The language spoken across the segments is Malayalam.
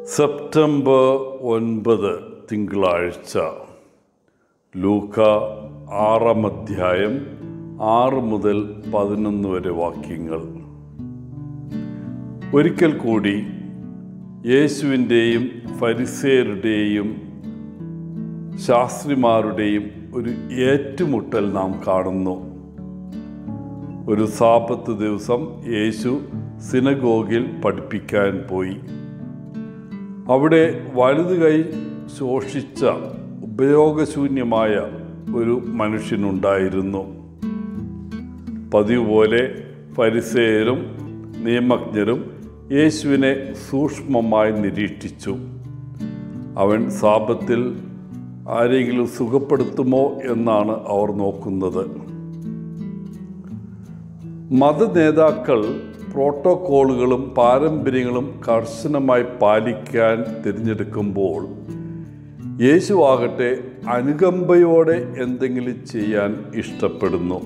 സെപ്റ്റംബർ ഒൻപത് തിങ്കളാഴ്ച ലൂക്ക ആറാം അധ്യായം ആറ് മുതൽ പതിനൊന്ന് വരെ വാക്യങ്ങൾ ഒരിക്കൽ കൂടി യേശുവിൻ്റെയും ഫരിസേരുടെയും ശാസ്ത്രിമാരുടെയും ഒരു ഏറ്റുമുട്ടൽ നാം കാണുന്നു ഒരു സാപത്ത് ദിവസം യേശു സിനഗോഗിൽ പഠിപ്പിക്കാൻ പോയി അവിടെ വലതു കൈ ശോഷിച്ച ഉപയോഗശൂന്യമായ ഒരു മനുഷ്യനുണ്ടായിരുന്നു പതിവ് പോലെ പരിസേരും നിയമജ്ഞരും യേശുവിനെ സൂക്ഷ്മമായി നിരീക്ഷിച്ചു അവൻ സാപത്തിൽ ആരെങ്കിലും സുഖപ്പെടുത്തുമോ എന്നാണ് അവർ നോക്കുന്നത് മതനേതാക്കൾ പ്രോട്ടോക്കോളുകളും പാരമ്പര്യങ്ങളും കർശനമായി പാലിക്കാൻ തിരഞ്ഞെടുക്കുമ്പോൾ യേശു ആകട്ടെ അനുകമ്പയോടെ എന്തെങ്കിലും ചെയ്യാൻ ഇഷ്ടപ്പെടുന്നു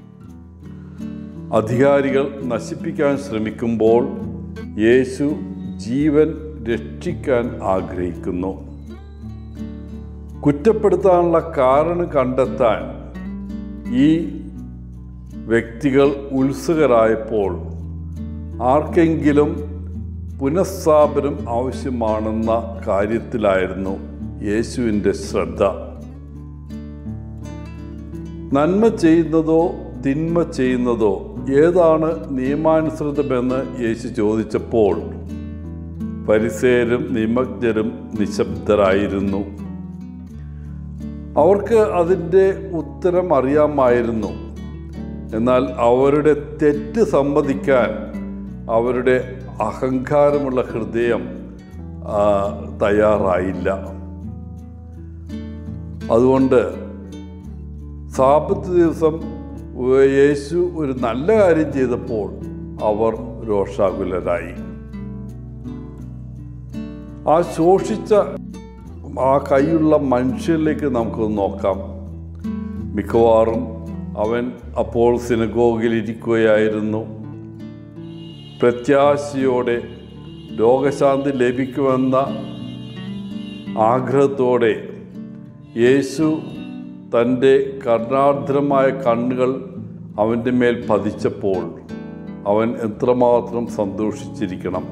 അധികാരികൾ നശിപ്പിക്കാൻ ശ്രമിക്കുമ്പോൾ യേശു ജീവൻ രക്ഷിക്കാൻ ആഗ്രഹിക്കുന്നു കുറ്റപ്പെടുത്താനുള്ള കാരണം കണ്ടെത്താൻ ഈ വ്യക്തികൾ ഉത്സുകരായപ്പോൾ ആർക്കെങ്കിലും പുനഃസ്ഥാപനം ആവശ്യമാണെന്ന കാര്യത്തിലായിരുന്നു യേശുവിൻ്റെ ശ്രദ്ധ നന്മ ചെയ്യുന്നതോ തിന്മ ചെയ്യുന്നതോ ഏതാണ് നിയമാനുസൃതമെന്ന് യേശു ചോദിച്ചപ്പോൾ പരിസേരും നിമഗ്നരും നിശബ്ദരായിരുന്നു അവർക്ക് അതിൻ്റെ ഉത്തരം അറിയാമായിരുന്നു എന്നാൽ അവരുടെ തെറ്റ് സമ്മതിക്കാൻ അവരുടെ അഹങ്കാരമുള്ള ഹൃദയം ആ, തയ്യാറായില്ല അതുകൊണ്ട് സാപത്ത് ദിവസം യേശു ഒരു നല്ല കാര്യം ചെയ്തപ്പോൾ അവർ രോഷാകുലരായി ആ ശോഷിച്ച ആ കൈയുള്ള മനുഷ്യരിലേക്ക് നമുക്കൊന്ന് നോക്കാം മിക്കവാറും അവൻ അപ്പോൾ സിനഗോഗിലിരിക്കുകയായിരുന്നു പ്രത്യാശയോടെ രോഗശാന്തി ലഭിക്കുമെന്ന ആഗ്രഹത്തോടെ യേശു തൻ്റെ കരുണാർദ്രമായ കണ്ണുകൾ അവൻ്റെ മേൽ പതിച്ചപ്പോൾ അവൻ എത്രമാത്രം സന്തോഷിച്ചിരിക്കണം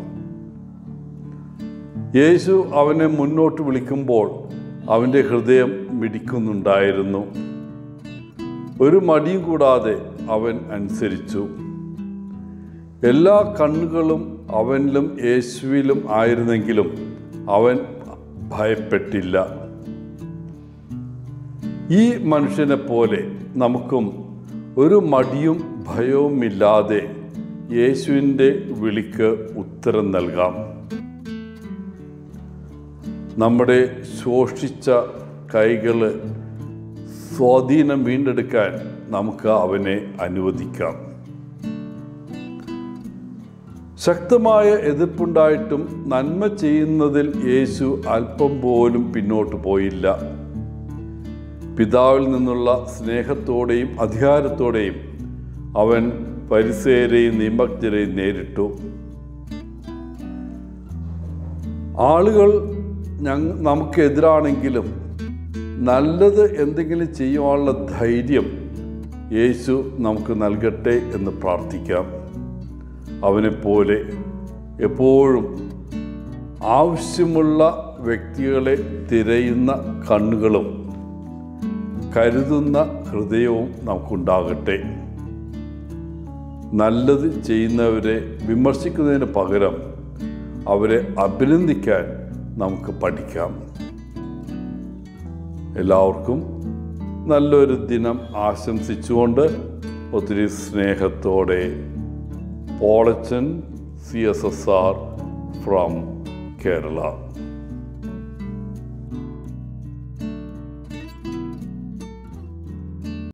യേശു അവനെ മുന്നോട്ട് വിളിക്കുമ്പോൾ അവൻ്റെ ഹൃദയം മിടിക്കുന്നുണ്ടായിരുന്നു ഒരു മടിയും കൂടാതെ അവൻ അനുസരിച്ചു എല്ലാ കണ്ണുകളും അവനിലും യേശുവിലും ആയിരുന്നെങ്കിലും അവൻ ഭയപ്പെട്ടില്ല ഈ മനുഷ്യനെ പോലെ നമുക്കും ഒരു മടിയും ഭയവുമില്ലാതെ യേശുവിൻ്റെ വിളിക്ക് ഉത്തരം നൽകാം നമ്മുടെ ശോഷിച്ച കൈകൾ സ്വാധീനം വീണ്ടെടുക്കാൻ നമുക്ക് അവനെ അനുവദിക്കാം ശക്തമായ എതിർപ്പുണ്ടായിട്ടും നന്മ ചെയ്യുന്നതിൽ യേശു അല്പം പോലും പിന്നോട്ട് പോയില്ല പിതാവിൽ നിന്നുള്ള സ്നേഹത്തോടെയും അധികാരത്തോടെയും അവൻ പരിസേരെയും നിമഗ്നരെയും നേരിട്ടു ആളുകൾ ഞങ്ങ നമുക്കെതിരാണെങ്കിലും നല്ലത് എന്തെങ്കിലും ചെയ്യുവാനുള്ള ധൈര്യം യേശു നമുക്ക് നൽകട്ടെ എന്ന് പ്രാർത്ഥിക്കാം അവനെപ്പോലെ എപ്പോഴും ആവശ്യമുള്ള വ്യക്തികളെ തിരയുന്ന കണ്ണുകളും കരുതുന്ന ഹൃദയവും നമുക്കുണ്ടാകട്ടെ നല്ലത് ചെയ്യുന്നവരെ വിമർശിക്കുന്നതിന് പകരം അവരെ അഭിനന്ദിക്കാൻ നമുക്ക് പഠിക്കാം എല്ലാവർക്കും നല്ലൊരു ദിനം ആശംസിച്ചുകൊണ്ട് ഒത്തിരി സ്നേഹത്തോടെ Polachan C S S R from Kerala